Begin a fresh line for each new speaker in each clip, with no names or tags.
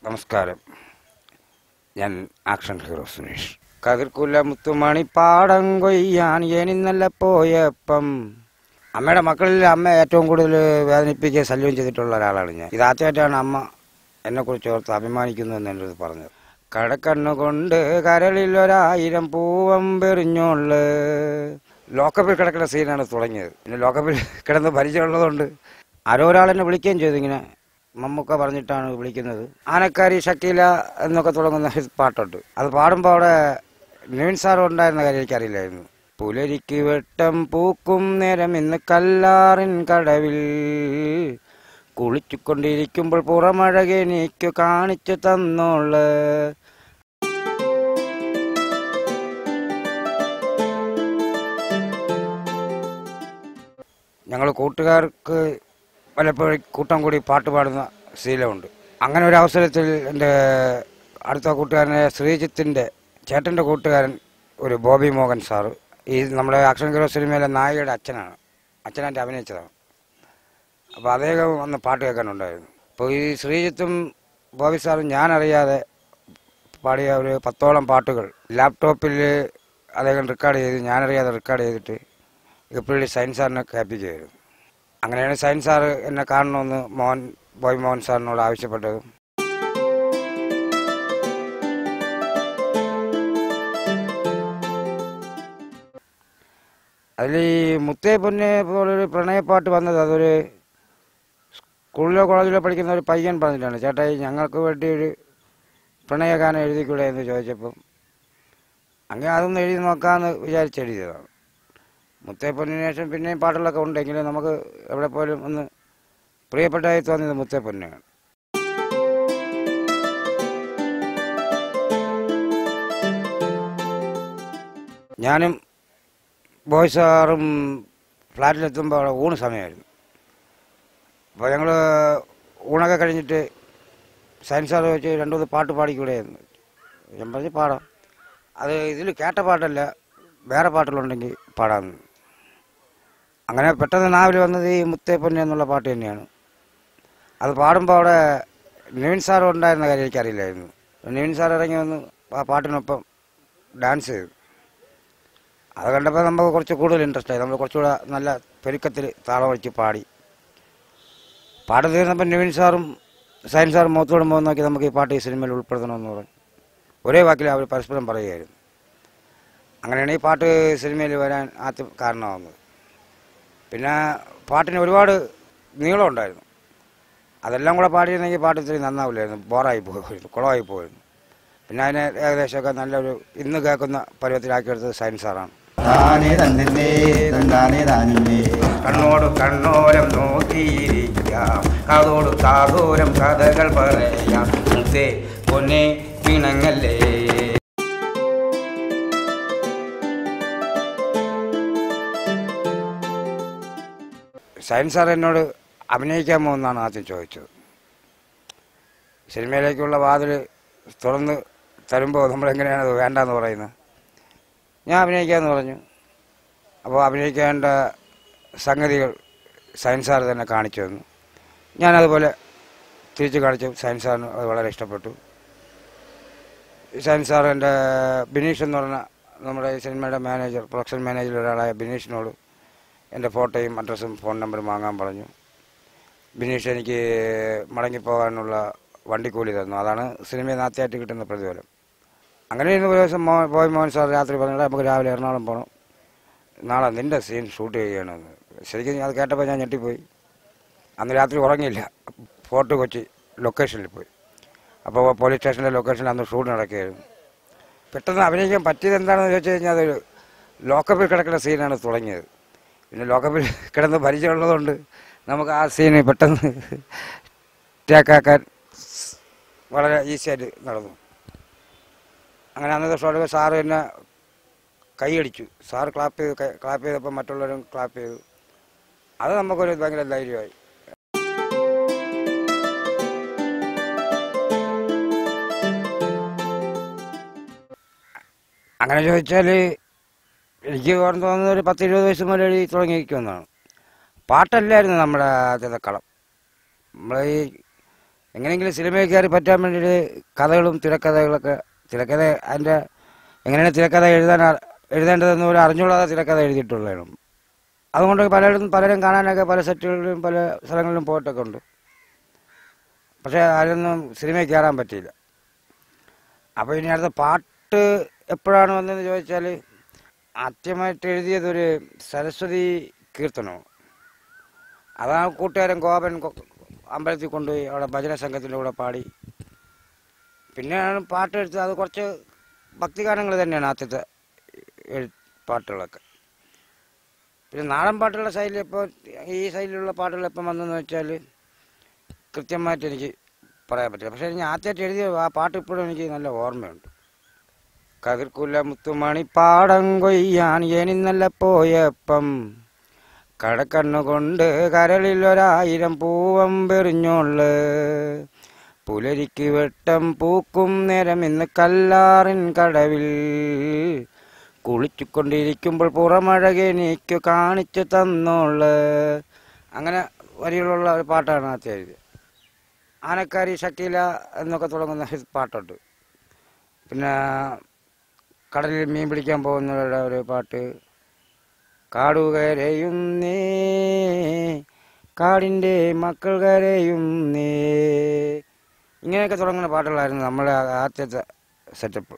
നമസ്കാരം ഞാൻ action hero Suneesh കതിർക്കുല മുത്തുമണി പാടം കൊയ്യാൻ എനിന്നല്ല പോയപ്പം അമ്മയുടെ മക്കളിൽ അമ്മ ഏറ്റവും കൂടുതൽ വേദനിപ്പിക്കുകയും ശല്യം ചെയ്തിട്ടുള്ള ഒരാളാണ് ഞാൻ ഇതാദ്യമായിട്ടാണ് അമ്മ എന്നെക്കുറിച്ച് ഓർത്ത് അഭിമാനിക്കുന്നു എന്ന് എൻ്റെ അടുത്ത് പറഞ്ഞത് കടക്കണ്ണു കൊണ്ട് കരളിൽ ഒരായിരം പൂവം പെറിഞ്ഞോള് ലോക്കപ്പിൽ കിടക്കുന്ന സീനാണ് തുടങ്ങിയത് പിന്നെ ലോക്കപ്പിൽ കിടന്ന് പരിചയമുള്ളതുകൊണ്ട് ആരോ ഒരാൾ എന്നെ വിളിക്കുകയും ചെയ്തു ഇങ്ങനെ മമ്മൂക്ക പറഞ്ഞിട്ടാണ് വിളിക്കുന്നത് ആനക്കാരി ഷക്കീല എന്നൊക്കെ തുടങ്ങുന്ന ഒരു പാട്ടുണ്ട് അത് പാടുമ്പോൾ അവിടെ നിവിൻ സാർ ഉണ്ടായിരുന്ന കാര്യം എനിക്കറിയില്ലായിരുന്നു പുലരിക്ക് വെട്ടം പൂക്കും നേരം ഇന്ന് കല്ലാറിൻ കടവിൽ കുളിച്ചുകൊണ്ടിരിക്കുമ്പോൾ പുറമഴകെ എനിക്ക് കാണിച്ചു തന്നോള് ഞങ്ങൾ കൂട്ടുകാർക്ക് പലപ്പോഴും കൂട്ടം കൂടി പാട്ട് പാടുന്ന ശീലമുണ്ട് അങ്ങനെ ഒരു അവസരത്തിൽ എൻ്റെ അടുത്ത കൂട്ടുകാരനായ ശ്രീജിത്തിൻ്റെ ചേട്ടൻ്റെ കൂട്ടുകാരൻ ഒരു ബോബി മോഹൻ സാറ് ഈ നമ്മുടെ ആക്ഷൻ ഹീറോ സിനിമയിലെ നായികയുടെ അച്ഛനാണ് അച്ഛനായിട്ട് അഭിനയിച്ചതാണ് അപ്പോൾ അദ്ദേഹം വന്ന് പാട്ട് കേൾക്കാനുണ്ടായിരുന്നു അപ്പോൾ ഈ ശ്രീജിത്തും ബോബി സാറും ഞാനറിയാതെ പാടിയ ഒരു പത്തോളം പാട്ടുകൾ ലാപ്ടോപ്പിൽ അദ്ദേഹം റെക്കോർഡ് ചെയ്ത് ഞാനറിയാതെ റെക്കോർഡ് ചെയ്തിട്ട് ഇപ്പോഴും സയൻസ് സാറിനെ കേൾപ്പിക്കുകയായിരുന്നു അങ്ങനെയാണ് സയൻസ് സാറ് എന്നെ കാണണമെന്ന് മോഹൻ ബോയ് മോഹൻ സാറിനോട് ആവശ്യപ്പെട്ടത് അതിൽ ഈ മുത്തേ പൊന്നെ പോലൊരു പ്രണയപ്പാട്ട് വന്നത് അതൊരു സ്കൂളിലോ കോളേജിലോ പഠിക്കുന്ന ഒരു പയ്യൻ പറഞ്ഞിട്ടാണ് ചേട്ടാ ഈ ഞങ്ങൾക്ക് വേണ്ടി ഒരു പ്രണയഗാനം എഴുതിക്കൂടെ എന്ന് ചോദിച്ചപ്പം അങ്ങനെ അതൊന്ന് എഴുതി നോക്കാമെന്ന് വിചാരിച്ച് എഴുതിയതാണ് മുത്തേ പൊന്നിന് ശേഷം പിന്നെയും പാട്ടുകളൊക്കെ ഉണ്ടെങ്കിലും നമുക്ക് എവിടെ പോലും ഒന്ന് പ്രിയപ്പെട്ടതായി തോന്നിയത് മുത്തേ പൊന്നാണ് ഞാനും ബോയ് സാറും ഫ്ലാറ്റിലെത്തുമ്പോൾ അവിടെ ഊണ് സമയമായിരുന്നു അപ്പോൾ ഞങ്ങൾ ഊണൊക്കെ കഴിഞ്ഞിട്ട് സയൻസ് സാറ് വെച്ച് രണ്ടു മൂന്ന് പാട്ട് പാടിക്കൂടെ എന്ന് ഞാൻ പറഞ്ഞ് പാടാം അത് ഇതിൽ കേട്ട പാട്ടല്ല വേറെ പാട്ടുകളുണ്ടെങ്കിൽ പാടാമെന്ന് അങ്ങനെ പെട്ടെന്ന് നാവിൽ വന്നത് ഈ മുത്തേ പൊന്നെ എന്നുള്ള പാട്ട് തന്നെയാണ് അത് പാടുമ്പോൾ അവിടെ നിവിൻ സാർ ഉണ്ടായിരുന്ന കാര്യം എനിക്കറിയില്ലായിരുന്നു നിവിൻ സാർ ഇറങ്ങി വന്ന് ആ പാട്ടിനൊപ്പം ഡാൻസ് ചെയ്തു അത് കണ്ടപ്പോൾ നമുക്ക് കുറച്ച് കൂടുതൽ ഇൻട്രസ്റ്റ് ആയി നമ്മൾ കുറച്ചുകൂടെ നല്ല പെരുക്കത്തിൽ താളം വെച്ച് പാടി പാട്ട് തീർന്നപ്പോൾ നിവിൻ സാറും സൈൻ സാറും മുഖത്തോടും മുഖം നോക്കി നമുക്ക് ഈ പാട്ട് ഈ സിനിമയിൽ ഉൾപ്പെടുത്തണമെന്ന് പറഞ്ഞു ഒരേ വാക്കിൽ അവർ പരസ്പരം പറയുകയായിരുന്നു അങ്ങനെയാണ് ഈ പാട്ട് സിനിമയിൽ വരാൻ ആദ്യം കാരണമാകുന്നത് പിന്നെ പാട്ടിന് ഒരുപാട് നീളമുണ്ടായിരുന്നു അതെല്ലാം കൂടെ പാടിയിരുന്നെങ്കിൽ പാട്ട് ഇത്തിരി നന്നാവില്ലായിരുന്നു ബോറായി പോകുമായിരുന്നു കുളമായി പോയിരുന്നു പിന്നെ അതിനെ ഏകദേശമൊക്കെ നല്ലൊരു ഇന്ന് കേൾക്കുന്ന പരുവത്തിലാക്കിയെടുത്തത് സൈൻ സാറാണ്
താനേ തന്നെ തണ്ടാനേ താനിന്നേ
കണ്ണോട് കണ്ണോരം നോക്കിയിരിക്കാം കാതോട് കാതോരം കഥകൾ പറയാം മുത്തേ പൊന്നെ പിണങ്ങല്ലേ സയൻസ് സാർ എന്നോട് അഭിനയിക്കാമോ എന്നാണ് ആദ്യം ചോദിച്ചത് സിനിമയിലേക്കുള്ള വാതിൽ തുറന്ന് തരുമ്പോൾ നമ്മളെങ്ങനെയാണ് അത് വേണ്ടെന്ന് പറയുന്നത് ഞാൻ അഭിനയിക്കാമെന്ന് പറഞ്ഞു അപ്പോൾ അഭിനയിക്കേണ്ട സംഗതികൾ സയൻസ് സാർ തന്നെ കാണിച്ചു തന്നു ഞാനതുപോലെ തിരിച്ച് കാണിച്ചു സയൻസ് സാറിന് അത് വളരെ ഇഷ്ടപ്പെട്ടു സയൻസ് സാർ എൻ്റെ ബിനീഷ് എന്ന് പറഞ്ഞ നമ്മുടെ ഈ സിനിമയുടെ മാനേജർ പ്രൊഡക്ഷൻ മാനേജർ ഒരാളായ ബിനീഷിനോട് എൻ്റെ ഫോട്ടോയും അഡ്രസ്സും ഫോൺ നമ്പറും വാങ്ങാൻ പറഞ്ഞു ബിനീഷ് എനിക്ക് മടങ്ങിപ്പോകാനുള്ള വണ്ടിക്കൂലി തന്നു അതാണ് സിനിമയിൽ ആദ്യമായിട്ട് കിട്ടുന്ന പ്രതിഫലം അങ്ങനെ ഇന്ന് ഒരു ദിവസം മോ ബോയ് മോഹൻ സാർ രാത്രി പറഞ്ഞിട്ട് നമുക്ക് രാവിലെ എറണാകുളം പോകണം നാളെ നിൻ്റെ സീൻ ഷൂട്ട് ചെയ്യണമെന്ന് ശരിക്കും അത് കേട്ടപ്പോൾ ഞാൻ ഞെട്ടിപ്പോയി അന്ന് രാത്രി ഉറങ്ങിയില്ല ഫോർട്ട് കൊച്ചി ലൊക്കേഷനിൽ പോയി അപ്പോൾ പോലീസ് സ്റ്റേഷനിലെ ലൊക്കേഷനിൽ അന്ന് ഷൂട്ട് നടക്കുകയായിരുന്നു പെട്ടെന്ന് അഭിനയിക്കാൻ പറ്റിയത് എന്താണെന്ന് ചോദിച്ചു കഴിഞ്ഞാൽ അതൊരു ലോക്കപ്പിൽ കിടക്കുന്ന സീനാണ് തുടങ്ങിയത് പിന്നെ ലോക്കപ്പിൽ കിടന്ന് പരിചയമുള്ളതുകൊണ്ട് നമുക്ക് ആ സീന് പെട്ടെന്ന് ടേക്കാക്കാൻ വളരെ ഈസിയായിട്ട് നടന്നു അങ്ങനെ അന്നത്തെ ഷോട്ട് സാറ് എന്നെ കൈയടിച്ചു സാറ് ക്ലാപ്പ് ചെയ്ത് കൈ- ക്ലാപ്പ് ചെയ്തപ്പോൾ മറ്റുള്ളവരും ക്ലാപ്പ് ചെയ്തു അത് നമുക്കൊരു ഭയങ്കര ധൈര്യമായി അങ്ങനെ ചോദിച്ചാൽ എനിക്ക് ഓർമ്മ തോന്നുന്നത് ഒരു പത്ത് ഇരുപത് വയസ്സ് മുതൽ എഴുതി തുടങ്ങിയിരിക്കുമെന്നാണ് പാട്ടല്ലായിരുന്നു നമ്മുടെ ആദ്യത്തെ കളം നമ്മൾ ഈ എങ്ങനെയെങ്കിലും സിനിമയിൽ കയറി പറ്റാൻ വേണ്ടിയിട്ട് കഥകളും തിരക്കഥകളൊക്കെ തിരക്കഥ അതിൻ്റെ എങ്ങനെയാണ് തിരക്കഥ എഴുതാൻ അ- എഴുതേണ്ടതെന്ന് പോലും അറിഞ്ഞുകൂടാതെ തിരക്കഥ എഴുതിയിട്ടുള്ളതാണ് അതുകൊണ്ട് പലരും പലരും കാണാനൊക്കെ പല സെറ്റുകളിലും പല സ്ഥലങ്ങളിലും പോയിട്ടൊക്കെ ഉണ്ട് പക്ഷേ അതിലൊന്നും സിനിമയിൽ കയറാൻ പറ്റിയില്ല അപ്പോൾ ഇനി അടുത്ത പാട്ട് എപ്പോഴാണ് വന്നതെന്ന് ചോദിച്ചാൽ ആദ്യമായിട്ട് എഴുതിയത് ഒരു സരസ്വതി കീർത്തനമാണ് അതാണ് കൂട്ടുകാരൻ ഗോപൻ കൊ- അമ്പലത്തിൽ കൊണ്ടുപോയി അവിടെ ഭജന സംഘത്തിൻ്റെ കൂടെ പാടി പിന്നെയാണ് പാട്ട് എടുത്തത് അത് കുറച്ച് ഭക്തിഗാനങ്ങൾ തന്നെയാണ് ആദ്യത്തെ എഴു പാട്ടുകളൊക്കെ പിന്നെ നാടൻ പാട്ടുകളുടെ ശൈലി ഇപ്പോൾ ഈ ശൈലിയിലുള്ള പാട്ടുകൾ എപ്പം വന്നെന്ന് വെച്ചാൽ കൃത്യമായിട്ട് എനിക്ക് പറയാൻ പറ്റില്ല പക്ഷേ ഞാൻ ആദ്യമായിട്ട് എഴുതിയ ആ പാട്ട് ഇപ്പോഴും എനിക്ക് നല്ല ഓർമ്മയുണ്ട് കതിർക്കുല മുത്തുമണി പാടം കൊയ്യാൻ എനിന്നല്ല പോയപ്പം കടക്കണ്ണുകൊണ്ട് കരളിൽ ഒരായിരം പൂവം പെറിഞ്ഞോള് പുലരിക്ക് വെട്ടം പൂക്കും നേരം ഇന്ന് കല്ലാറിൻ കടവിൽ കുളിച്ചുകൊണ്ടിരിക്കുമ്പോൾ പുറമഴകെ എനിക്ക് കാണിച്ചു തന്നോള് അങ്ങനെ വരികളുള്ള ഒരു പാട്ടാണ് ആദ്യം എഴുതിയത് ആനക്കാരി ഷക്കീല എന്നൊക്കെ തുടങ്ങുന്ന ഒരു പാട്ടുണ്ട് പിന്നെ കടലിൽ മീൻ പിടിക്കാൻ പോകുന്നവരുടെ ഒരു പാട്ട് കാടുകരയും നേ കാടിൻ്റെ മക്കൾ കരയും നേ ഇങ്ങനെയൊക്കെ തുടങ്ങുന്ന പാട്ടുകളായിരുന്നു നമ്മുടെ ആദ്യത്തെ സെറ്റപ്പ്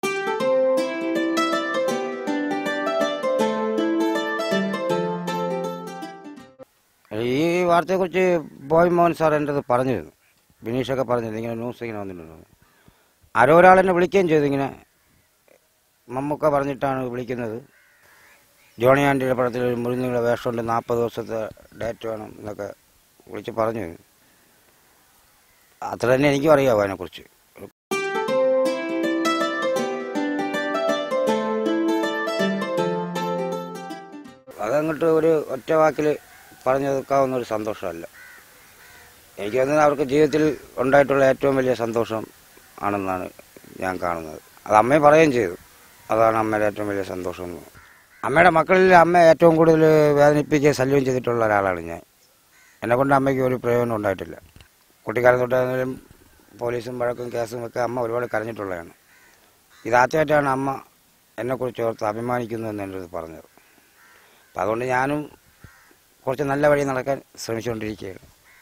ഈ വാർത്തയെക്കുറിച്ച് ബോയ് മോഹൻ സാർ എൻ്റെ അടുത്ത് പറഞ്ഞിരുന്നു ബിനീഷൊക്കെ പറഞ്ഞിരുന്നു ഇങ്ങനെ ന്യൂസ് ഇങ്ങനെ വന്നിട്ടുണ്ട് ആരോ ഒരാൾ എന്നെ വിളിക്കുകയും ചെയ്തു ഇങ്ങനെ മമ്മൂക്ക പറഞ്ഞിട്ടാണ് വിളിക്കുന്നത് ജോണി ആൻറ്റിയുടെ പടത്തിൽ ഒരു മുറിഞ്ഞുള്ള വേഷമുണ്ട് നാൽപ്പത് ദിവസത്തെ ഡേറ്റ് വേണം എന്നൊക്കെ വിളിച്ച് പറഞ്ഞു അത്ര തന്നെ എനിക്കും അറിയാവോ അതിനെക്കുറിച്ച് അതങ്ങോട്ട് ഒരു ഒറ്റ വാക്കിൽ പറഞ്ഞു തീർക്കാവുന്ന ഒരു സന്തോഷമല്ല എനിക്ക് തോന്നുന്നത് അവർക്ക് ജീവിതത്തിൽ ഉണ്ടായിട്ടുള്ള ഏറ്റവും വലിയ സന്തോഷം ആണെന്നാണ് ഞാൻ കാണുന്നത് അത് അമ്മയെ പറയുകയും ചെയ്തു അതാണ് അമ്മയുടെ ഏറ്റവും വലിയ സന്തോഷം എന്ന് അമ്മയുടെ മക്കളിൽ അമ്മ ഏറ്റവും കൂടുതൽ വേദനിപ്പിക്കുകയും ശല്യം ചെയ്തിട്ടുള്ള ഒരാളാണ് ഞാൻ എന്നെ കൊണ്ട് അമ്മയ്ക്ക് ഒരു പ്രയോജനം ഉണ്ടായിട്ടില്ല കുട്ടിക്കാലം തൊട്ടാണെങ്കിലും പോലീസും വഴക്കും കേസും ഒക്കെ അമ്മ ഒരുപാട് കരഞ്ഞിട്ടുള്ളതാണ് ഇതാദ്യമായിട്ടാണ് അമ്മ എന്നെക്കുറിച്ച് ഓർത്ത് അഭിമാനിക്കുന്നു എന്ന് എൻ്റെ അടുത്ത് പറഞ്ഞത് അപ്പം അതുകൊണ്ട് ഞാനും കുറച്ച് നല്ല വഴി നടക്കാൻ ശ്രമിച്ചുകൊണ്ടിരിക്കുകയാണ്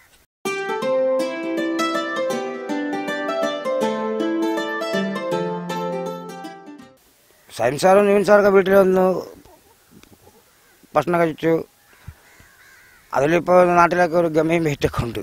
സൈൻ സാറും നിവിൻ സാറൊക്കെ വീട്ടിൽ വന്നു ഭക്ഷണം കഴിച്ചു അതിലിപ്പോൾ നാട്ടിലൊക്കെ ഒരു ഗമയും വെയിറ്റൊക്കെ ഉണ്ട്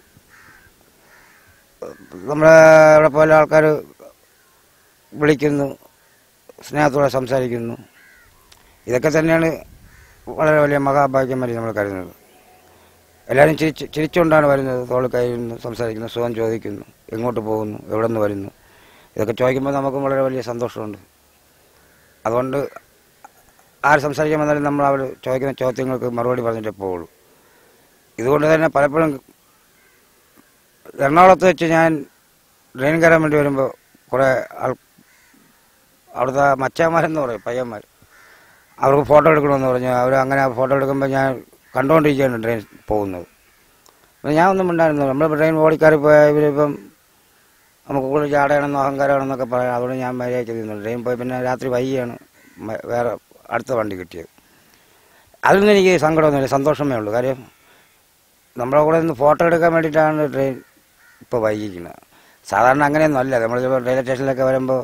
നമ്മളെ ഇവിടെ പോലെ ആൾക്കാർ വിളിക്കുന്നു സ്നേഹത്തോടെ സംസാരിക്കുന്നു ഇതൊക്കെ തന്നെയാണ് വളരെ വലിയ മഹാഭാഗ്യമാരി നമ്മൾ കരുതുന്നത് എല്ലാവരും ചിരിച്ച് ചിരിച്ചുകൊണ്ടാണ് വരുന്നത് തോൾ കയ്യുന്നു സംസാരിക്കുന്നു സുഖം ചോദിക്കുന്നു എങ്ങോട്ട് പോകുന്നു എവിടെ നിന്ന് വരുന്നു ഇതൊക്കെ ചോദിക്കുമ്പോൾ നമുക്കും വളരെ വലിയ സന്തോഷമുണ്ട് അതുകൊണ്ട് ആര് സംസാരിക്കാൻ വന്നാലും നമ്മൾ അവർ ചോദിക്കുന്ന ചോദ്യങ്ങൾക്ക് മറുപടി പറഞ്ഞിട്ടേ പോവുള്ളൂ ഇതുകൊണ്ട് തന്നെ പലപ്പോഴും എറണാകുളത്ത് വെച്ച് ഞാൻ ട്രെയിൻ കയറാൻ വേണ്ടി വരുമ്പോൾ കുറേ ആൾ അവിടുത്തെ മച്ചാന്മാരെന്ന് പറയും പയ്യന്മാർ അവർക്ക് ഫോട്ടോ എടുക്കണമെന്ന് പറഞ്ഞു അവർ അങ്ങനെ ഫോട്ടോ എടുക്കുമ്പോൾ ഞാൻ കണ്ടുകൊണ്ടിരിക്കുകയാണ് ട്രെയിൻ പോകുന്നത് അപ്പോൾ ഞാൻ ഒന്നും ഉണ്ടായിരുന്നു നമ്മൾ ട്രെയിൻ ഓടിക്കാറി പോയാൽ ഇവരിപ്പം നമുക്ക് കൂടുതൽ ചാടയാണെന്നോ അഹങ്കാരമാണെന്നൊക്കെ പറയാം അതുകൊണ്ട് ഞാൻ മര്യാദയ്ക്ക് നിന്നു ട്രെയിൻ പോയി പിന്നെ രാത്രി വൈകിയാണ് മ- വേറെ അടുത്ത വണ്ടി കിട്ടിയത് അതിലൊന്നും എനിക്ക് സങ്കടമൊന്നുമില്ല സന്തോഷമേ ഉള്ളൂ കാര്യം നമ്മളെ കൂടെ നിന്ന് ഫോട്ടോ എടുക്കാൻ വേണ്ടിയിട്ടാണ് ട്രെയിൻ ഇപ്പോൾ വൈകിക്കുന്നത് സാധാരണ അങ്ങനെയൊന്നും അല്ല നമ്മൾ റെയിൽവേ സ്റ്റേഷനിലൊക്കെ വരുമ്പോൾ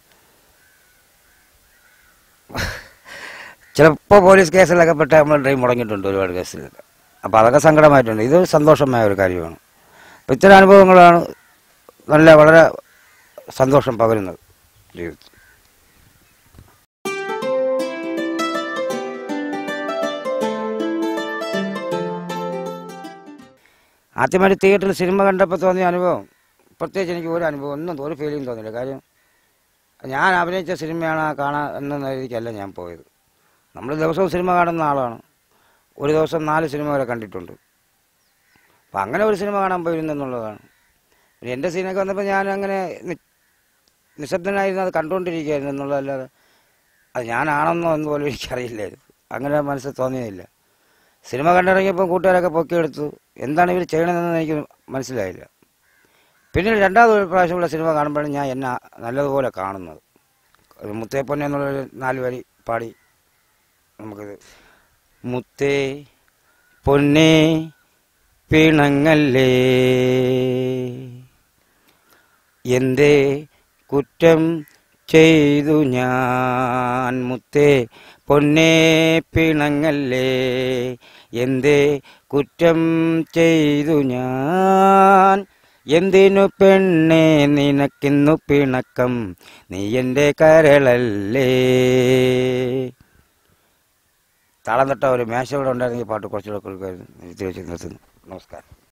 ചിലപ്പോൾ പോലീസ് കേസിലൊക്കെ പെട്ട് നമ്മൾ ട്രെയിൻ മുടങ്ങിയിട്ടുണ്ട് ഒരുപാട് കേസിലൊക്കെ അപ്പോൾ അതൊക്കെ സങ്കടമായിട്ടുണ്ട് ഇത് സന്തോഷമായ ഒരു കാര്യമാണ് അപ്പോൾ ഇത്തരം അനുഭവങ്ങളാണ് നല്ല വളരെ സന്തോഷം പകരുന്നത് ജീവിതത്തിൽ ആദ്യമായിട്ട് തിയേറ്ററിൽ സിനിമ കണ്ടപ്പോൾ തോന്നിയ അനുഭവം പ്രത്യേകിച്ച് എനിക്ക് ഒരു അനുഭവം ഒന്നും ഒരു ഫീലിംഗ് തോന്നില്ല കാര്യം ഞാൻ അഭിനയിച്ച സിനിമയാണ് ആ കാണാൻ എന്ന രീതിക്കല്ല ഞാൻ പോയത് നമ്മൾ ദിവസവും സിനിമ കാണുന്ന ആളാണ് ഒരു ദിവസം നാല് സിനിമ വരെ കണ്ടിട്ടുണ്ട് അപ്പം അങ്ങനെ ഒരു സിനിമ കാണാൻ പോയിരുന്നെന്നുള്ളതാണ് പിന്നെ എൻ്റെ സീനൊക്കെ വന്നപ്പോൾ ഞാൻ അങ്ങനെ നി- നിശബ്ദനായിരുന്നു അത് കണ്ടുകൊണ്ടിരിക്കുകയായിരുന്നു എന്നുള്ളതല്ലാതെ അത് ഞാനാണെന്നോ എന്ന് പോലും എനിക്കറിയില്ലായിരുന്നു അങ്ങനെ മനസ്സിൽ തോന്നിയതില്ല സിനിമ കണ്ടിറങ്ങിയപ്പോൾ കൂട്ടുകാരൊക്കെ പൊക്കിയെടുത്തു എന്താണ് ഇവർ ചെയ്യണമെന്ന് എനിക്ക് മനസ്സിലായില്ല പിന്നീട് രണ്ടാമത് ഒരു പ്രാവശ്യമുള്ള സിനിമ കാണുമ്പോഴാണ് ഞാൻ എന്നെ നല്ലതുപോലെ കാണുന്നത് ഒരു മുത്തേപ്പൊന്നെ എന്നുള്ളൊരു നാല് വരി പാടി നമുക്കിത് മുത്തേ പൊന്നേ പിണങ്ങല്ലേ എന്തേ കുറ്റം ചെയ്തു ഞാൻ മുത്തേ പൊന്നേ പിണങ്ങല്ലേ എന്തേ കുറ്റം ചെയ്തു ഞാൻ എന്തിനു പെണ്ണേ നിനക്കിന്നു പിണക്കം നീ എൻ്റെ കരളല്ലേ താളം തൊട്ട ഒരു മേശ ഇവിടെ ഉണ്ടായിരുന്നെങ്കിൽ പാട്ട് കുറച്ചുകൂടെ കൊടുക്കുമായിരുന്നു ഇത് വെച്ച് നിർത്തുന്നു നമസ്കാരം